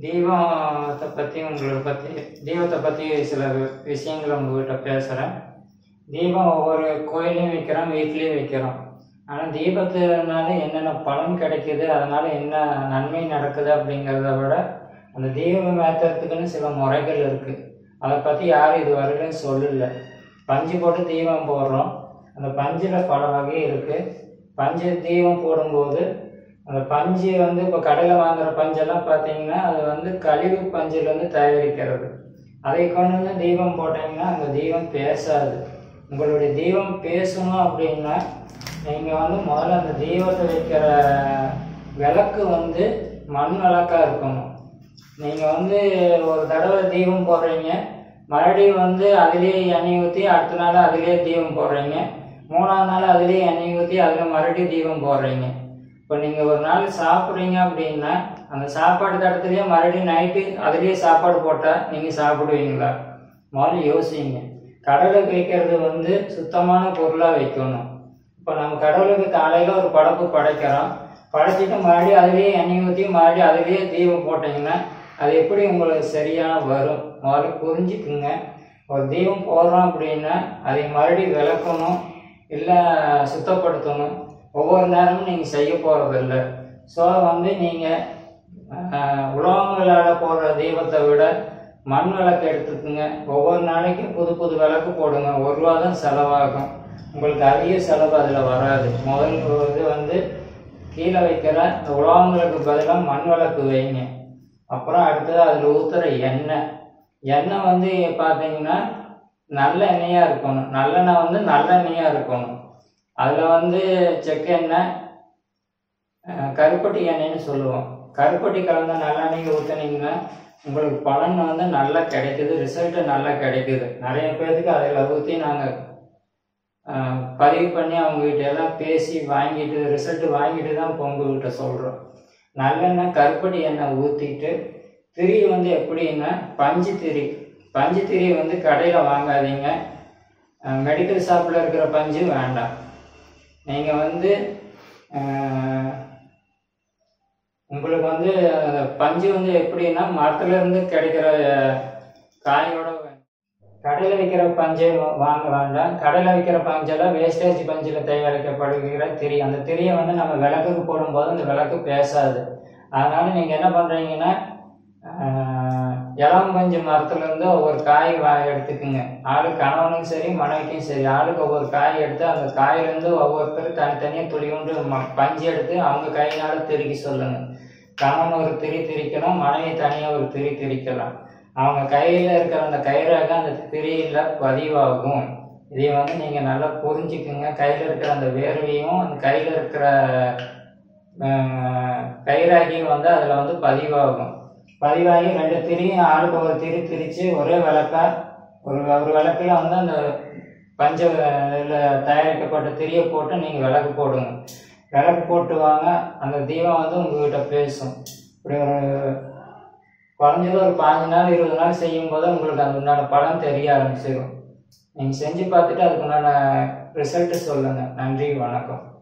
தீபத்தை பற்றி உங்களை பற்றி தீபத்தை பற்றி சில வி- விஷயங்களை உங்ககிட்ட பேசுகிறேன் தீபம் ஒவ்வொரு கோயிலையும் வைக்கிறோம் வீட்லேயும் வைக்கிறோம் ஆனால் தீபத்தினால என்னென்ன பலன் கிடைக்குது அதனால் என்ன நன்மை நடக்குது அப்படிங்கிறத விட அந்த தீபம் ஏற்றுறதுக்குன்னு சில முறைகள் இருக்குது அதை பற்றி யாரும் இது வரையிலும் சொல்லல பஞ்சு போட்டு தீபம் போடுறோம் அந்த பஞ்சில் பல வகை இருக்குது பஞ்சு தீபம் போடும்போது அந்த பஞ்சு வந்து இப்போ கடையில் வாங்குற பஞ்செல்லாம் பார்த்தீங்கன்னா அது வந்து கழிவு பஞ்சிலேருந்து தயாரிக்கிறது அதை கொண்டு வந்து தீபம் போட்டிங்கன்னா அந்த தீபம் பேசாது உங்களுடைய தீபம் பேசணும் அப்படின்னா நீங்கள் வந்து முதல்ல அந்த தீபத்தை வைக்கிற விளக்கு வந்து மண் விளக்காக இருக்கணும் நீங்கள் வந்து ஒரு தடவை தீபம் போடுறீங்க மறுபடியும் வந்து அதுலேயே எண்ணெய் ஊற்றி அடுத்த நாள் அதுலேயே தீபம் போடுறீங்க மூணாவது நாள் அதுலேயே எண்ணெய் ஊற்றி அதில் மறுபடியும் தீபம் போடுறீங்க இப்போ நீங்கள் ஒரு நாள் சாப்பிட்றீங்க அப்படின்னா அந்த சாப்பாடு தடத்துலேயே மறுபடியும் நைட்டு அதுலேயே சாப்பாடு போட்டால் நீங்கள் சாப்பிடுவீங்களா முதல்ல யோசிங்க கடவுளுக்கு வைக்கிறது வந்து சுத்தமான பொருளாக வைக்கணும் இப்போ நம்ம கடவுளுக்கு காலையில் ஒரு படைப்பு படைக்கிறோம் படைச்சிட்டு மறுபடியும் அதுலேயே எண்ணெய் ஊற்றி மறுபடியும் அதுலேயே தீபம் போட்டிங்கன்னா அது எப்படி உங்களுக்கு சரியான வரும் முதல்ல புரிஞ்சுக்குங்க ஒரு தீபம் போடுறோம் அப்படின்னா அதை மறுபடியும் விளக்கணும் இல்லை சுத்தப்படுத்தணும் ஒவ்வொரு நேரமும் நீங்கள் செய்ய போகிறதில்ல ஸோ வந்து நீங்கள் உலகங்களால் போடுற தீபத்தை விட மண் விளக்கு எடுத்துக்குங்க ஒவ்வொரு நாளைக்கும் புது புது விளக்கு போடுங்க ஒரு ரூபா தான் செலவாகும் உங்களுக்கு அதிக செலவு அதில் வராது முதல் இது வந்து கீழே வைக்கிற இந்த உலகங்களுக்கு பதிலாக மண் விளக்கு வைங்க அப்புறம் அடுத்தது அதில் ஊற்றுற எண்ணெய் எண்ணெய் வந்து பார்த்தீங்கன்னா நல்ல எண்ணெயாக இருக்கணும் நல்லெண்ணெய் வந்து நல்லெண்ணெயாக இருக்கணும் அதில் வந்து செக்கெண்ணெய் அஹ், கருப்பட்டி எண்ணெய்னு சொல்லுவோம் கருப்பட்டி கலந்த நல்லெண்ணெய் ஊற்றுனீங்கன்னா உங்களுக்கு பலன் வந்து நல்லா கிடைக்குது ரிசல்ட்டு நல்லா கிடைக்குது நிறைய பேர்த்துக்கு அதில் ஊற்றி நாங்கள் பதிவு பண்ணி அவங்ககிட்ட எல்லாம் பேசி வாங்கிட்டு ரிசல்ட் வாங்கிட்டு தான் இப்போ உங்ககிட்ட சொல்கிறோம் நல்லெண்ணெய் கருப்பட்டி எண்ணெய் ஊற்றிட்டு திரி வந்து எப்படின்னா பஞ்சு திரி பஞ்சு திரி வந்து கடையில் வாங்காதீங்க மெடிக்கல் ஷாப்பில் இருக்கிற பஞ்சு வேண்டாம் நீங்கள் வந்து அஹ், உங்களுக்கு வந்து அந்த பஞ்சு வந்து எப்படின்னா மரத்துல இருந்து கிடைக்கிற அஹ், காயோட வேணும். கடையில் விற்கிற பஞ்சை வா- வாங்க வேண்டாம் கடையில் விற்கிற பஞ்செல்லாம் வேஸ்டேஜ் பஞ்சில் தயாரிக்கப்படுகிற திரி அந்த திரியை வந்து நம்ம விளக்குக்கு போடும்போது அந்த விளக்கு பேசாது அதனால நீங்கள் என்ன பண்ணுறீங்கன்னா இளம் பஞ்சு மரத்துலேருந்து ஒவ்வொரு காய் வா எடுத்துக்குங்க ஆளு கணவனுக்கும் சரி மனைவிக்கும் சரி ஆளுக்கு ஒவ்வொரு காய் எடுத்து அந்த காயிலேருந்து ஒவ்வொருத்தரும் தனித்தனியாக துளி கொண்டு ம- பஞ்சு எடுத்து அவங்க கையினால திரிக்க சொல்லுங்க கணவன் ஒரு திரி திரிக்கணும் மனைவி தனியாக ஒரு திரி திரிக்கலாம் அவங்க கையில் இருக்கிற அந்த கைரேகை அந்த திரியில் பதிவாகும் இதை வந்து நீங்கள் நல்லா புரிஞ்சுக்குங்க கையில் இருக்கிற அந்த வேர்வையும் அந்த கையில் இருக்கிற அஹ், கைரேகையும் வந்து அதில் வந்து பதிவாகும் பதிவாகி ரெண்டு திரியும் ஆளுக்கு ஒரு திரி திரித்து ஒரே விளக்கா ஒரு ஒரு விளக்கில் வந்து அந்த பஞ்ச இதில் தயாரிக்கப்பட்ட திரியை போட்டு நீங்கள் விளக்கு போடுங்க விளக்கு போட்டு வாங்க அந்த தீபம் வந்து உங்ககிட்ட பேசும் இப்படி ஒரு குறைஞ்சது ஒரு பாஞ்சு நாள் இருபது நாள் செய்யும்போது உங்களுக்கு அது உண்டான பலன் தெரிய ஆரம்பிச்சிடும் நீங்கள் செஞ்சு பார்த்துட்டு அதுக்கு உண்டான ரிசல்ட்டு சொல்லுங்கள் நன்றி வணக்கம்